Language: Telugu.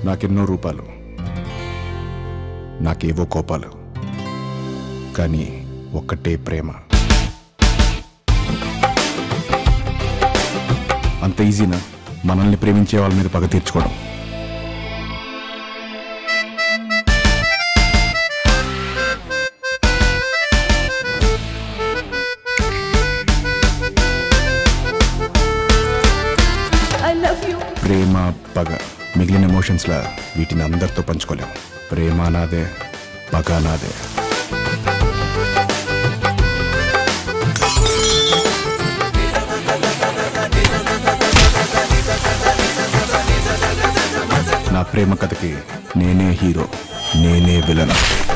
నాకెన్నో రూపాలు నాకేవో కోపాలు కానీ ఒక్కటే ప్రేమ అంత ఈజీనా మనల్ని ప్రేమించే వాళ్ళ మీద పగ తీర్చుకోవడం ఐ లవ్ యూ ప్రేమ పగ మిగిలిన ఎమోషన్స్లా వీటిని అందరితో పంచుకోలేం ప్రేమ నాదే పగ నాదే నా ప్రేమ కథకి నేనే హీరో నేనే విలన్